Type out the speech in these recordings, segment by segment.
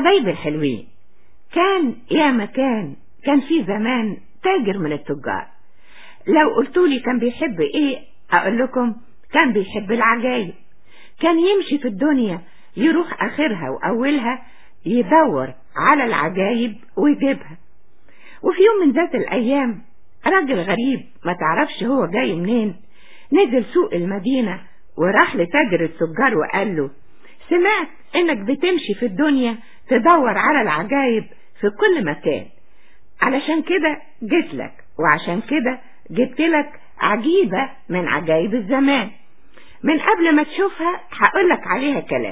حبايب الحلوين كان يا مكان كان في زمان تاجر من التجار لو قلتولي كان بيحب ايه اقول لكم كان بيحب العجايب كان يمشي في الدنيا يروح اخرها واولها يدور على العجايب ويجيبها وفي يوم من ذات الايام راجل غريب ما تعرفش هو جاي منين نزل سوق المدينة وراح لتاجر التجار وقال له سمعت انك بتمشي في الدنيا تدور على العجايب في كل مكان علشان كده جيت لك وعشان كده جبت لك عجيبة من عجايب الزمان من قبل ما تشوفها هقولك عليها كلام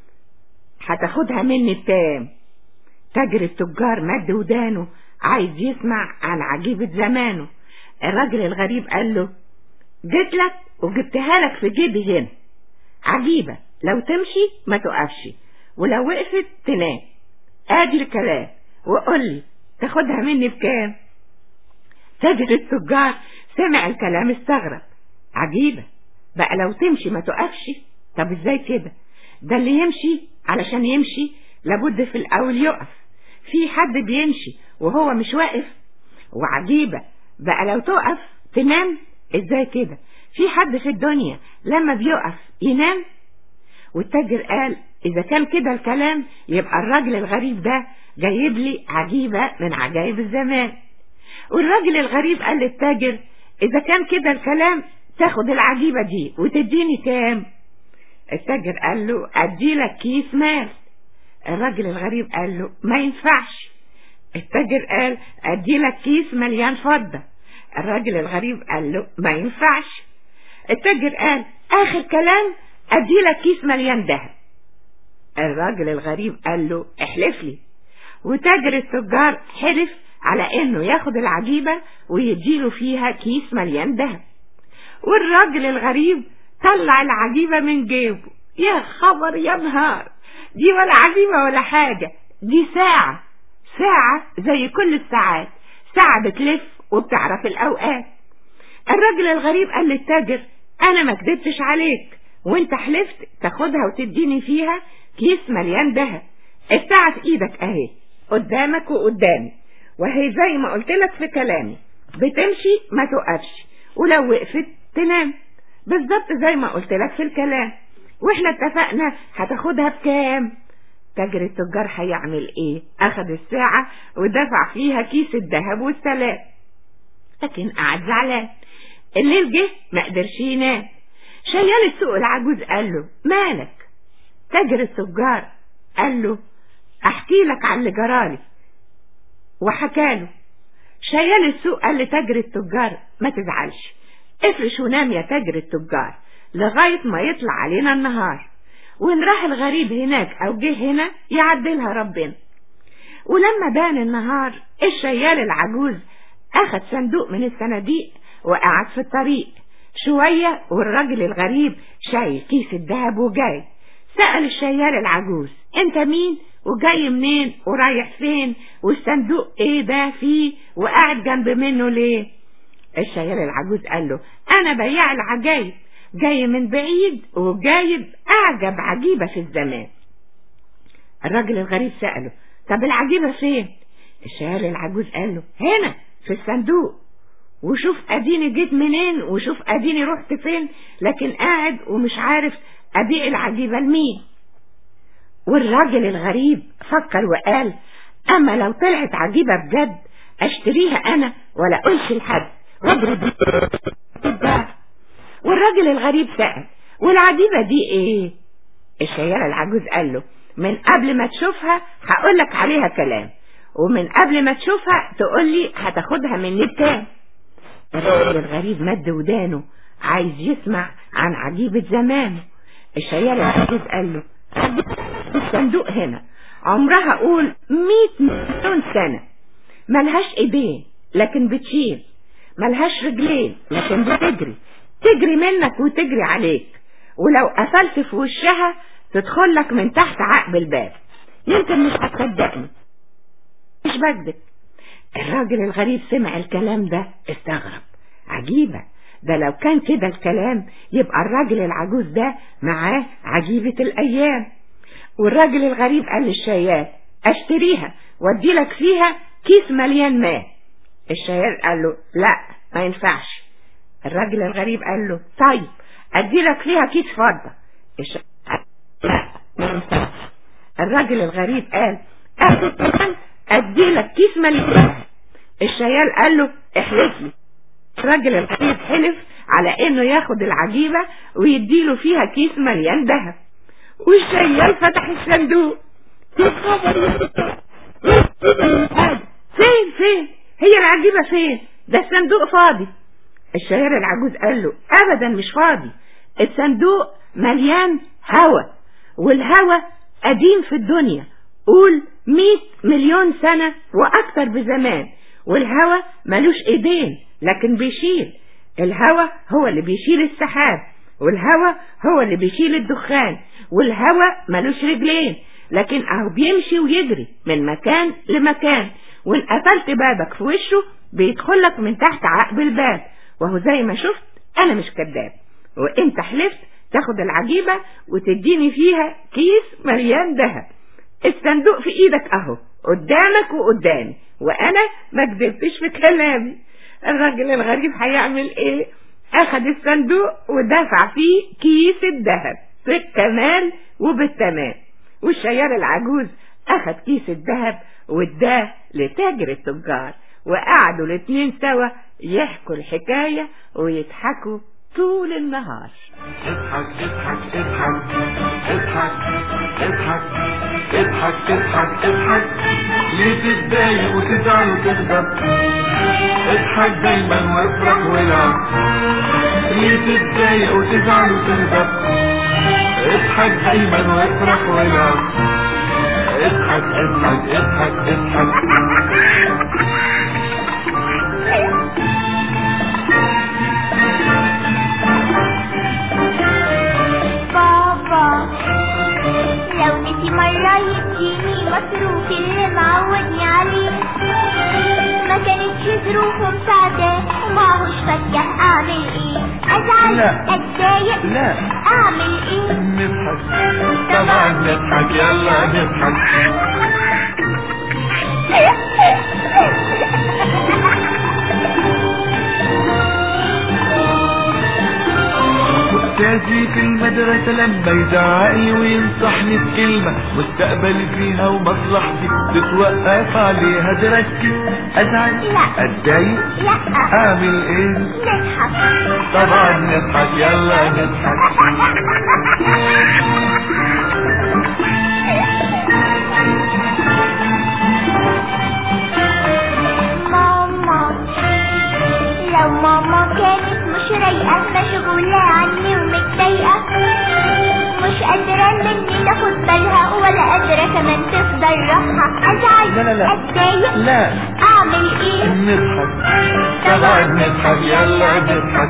هتاخدها مني بكام تاجر التجار مد ودانه عايز يسمع عن عجيبة زمانه الراجل الغريب قال له جيت لك وجبتها لك في جيبي هنا عجيبة لو تمشي ما تقفش ولو وقفت تنام ادي الكلام وقول لي تاخدها مني بكام تاجر التجار سمع الكلام استغرب عجيبة بقى لو تمشي ما تقفش طب ازاي كده ده اللي يمشي علشان يمشي لابد في الاول يقف في حد بيمشي وهو مش واقف وعجيبة بقى لو تقف تنام ازاي كده في حد في الدنيا لما بيقف ينام والتاجر قال اذا كان كده الكلام يبقى الراجل الغريب ده جايب لي عجيبة من عجائب الزمان والراجل الغريب قال للتاجر اذا كان كده الكلام تاخد العجيبة دي وتديني كام التاجر قال له ادي لك كيس مال الراجل الغريب قال له ما ينفعش التاجر قال ادي لك كيس مليان فضة الراجل الغريب قال له ما ينفعش التاجر قال اخر كلام ادي لك كيس مليان دهب الراجل الغريب قال له احلف لي وتاجر التجار حلف على انه ياخد العجيبة ويديله فيها كيس مليان دهب والراجل الغريب طلع العجيبة من جيبه يا خبر يا نهار دي ولا عجيبة ولا حاجة دي ساعة ساعة زي كل الساعات ساعة بتلف وبتعرف الأوقات الراجل الغريب قال للتاجر أنا ما كدبتش عليك وانت حلفت تاخدها وتديني فيها كيس مليان دهب الساعة في ايدك اهي قدامك وقدامي وهي زي ما قلت لك في كلامي بتمشي ما توقفش ولو وقفت تنام بالظبط زي ما قلت لك في الكلام واحنا اتفقنا هتاخدها بكام تاجر التجار هيعمل ايه اخد الساعة ودفع فيها كيس الذهب والسلام لكن قعد زعلان الليل جه ما قدرش ينام شيال السوق العجوز قال له مالك تاجر التجار قال له احكي لك عن اللي جرالي وحكاله شيال السوق قال لتاجر التجار ما تزعلش افرش ونام يا تاجر التجار لغاية ما يطلع علينا النهار وان راح الغريب هناك او جه هنا يعدلها ربنا ولما بان النهار الشيال العجوز اخد صندوق من الصناديق وقعد في الطريق شوية والراجل الغريب شايل كيس الذهب وجاي سأل الشيال العجوز انت مين وجاي منين ورايح فين والصندوق ايه ده فيه وقاعد جنب منه ليه الشيال العجوز قال له انا بياع العجايب جاي من بعيد وجايب اعجب عجيبة في الزمان الراجل الغريب سأله طب العجيبة فين الشيال العجوز قال له هنا في الصندوق وشوف اديني جيت منين وشوف اديني رحت فين لكن قاعد ومش عارف ابيع العجيبة لمين والراجل الغريب فكر وقال اما لو طلعت عجيبة بجد اشتريها انا ولا اقولش لحد واضرب والراجل الغريب سأل والعجيبة دي ايه الشيال العجوز قال له من قبل ما تشوفها هقولك عليها كلام ومن قبل ما تشوفها تقولي هتاخدها مني بكام الراجل الغريب مد ودانه عايز يسمع عن عجيبة زمانه الشيال العجوز قال له الصندوق هنا عمرها قول مية مليون سنة ملهاش ايدين لكن بتشيل ملهاش رجلين لكن بتجري تجري منك وتجري عليك ولو قفلت في وشها تدخل لك من تحت عقب الباب يمكن مش هتصدقني مش بكذب الراجل الغريب سمع الكلام ده استغرب عجيبة ده لو كان كده الكلام يبقى الراجل العجوز ده معاه عجيبة الأيام والراجل الغريب قال للشيال اشتريها وادي لك فيها كيس مليان ماء الشهير قال له لا ما ينفعش الراجل الغريب قال له طيب ادي لك فيها كيس فضة الشهير لا ما ينفعش الراجل الغريب قال ادي لك كيس مليان الشيال قال له احلف لي الراجل الغريب حلف على انه ياخد العجيبة ويديله فيها كيس مليان ذهب والشيال فتح الصندوق فين فين هي العجيبة فين ده الصندوق فاضي الشهير العجوز قال له ابدا مش فاضي الصندوق مليان هوا والهوا قديم في الدنيا قول مئة مليون سنة واكتر بزمان والهوا ملوش ايدين لكن بيشيل الهوا هو اللي بيشيل السحاب والهوا هو اللي بيشيل الدخان والهوا ملوش رجلين لكن اهو بيمشي ويجري من مكان لمكان وان قفلت بابك في وشه بيدخلك من تحت عقب الباب وهو زي ما شفت انا مش كذاب وانت حلفت تاخد العجيبة وتديني فيها كيس مليان ذهب الصندوق في ايدك اهو قدامك وقدامي وانا ما كدبتش في كلامي الراجل الغريب هيعمل ايه اخد الصندوق ودفع فيه كيس الذهب في الكمال وبالتمام والشيار العجوز اخد كيس الذهب واداه لتاجر التجار وقعدوا الاتنين سوا يحكوا الحكاية ويضحكوا طول النهار اضحك اضحك اضحك اضحك اضحك اضحك اضحك اضحك ليه تتضايق وتزعل وتغضب اضحك دايما وافرح والعب ليه تتضايق وتزعل وتغضب اضحك دايما وافرح والعب اضحك اضحك اضحك اضحك بابا لو نسي مرة يديني مصروف اللي معودني عليه ما كانتش ظروفه مساعدة ومعهوش فكة اعمل ايه ازعل لا. اتضايق لا اعمل ايه نضحك طبعا نضحك يلا نضحك أستاذي في المدرسة لما يزعقلي وينصحني بكلمة مستقبلي فيها ومصلحتي تتوقف عليها دراستي أزعل لا. أتضايق لا أعمل إيه نضحك طبعا نضحك يلا نضحك ماما لو ماما كانت مش رايقة مشغولة عني ومتضايقة مش قادرة مني تاخد بالها ولا قادرة كمان تفضل راحة أزعل لا لا لا. أتضايق لا أعمل إيه نضحك طبعا نضحك يلا نضحك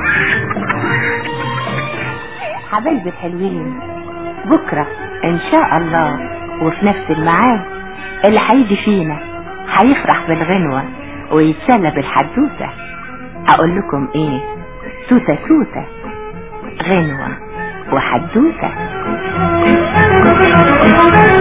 حبايبي الحلوين بكرة ان شاء الله وفي نفس الميعاد اللي هيجي فينا هيفرح بالغنوة ويتسلى بالحدوتة اقول لكم ايه توتة توتة غنوة وحدوتة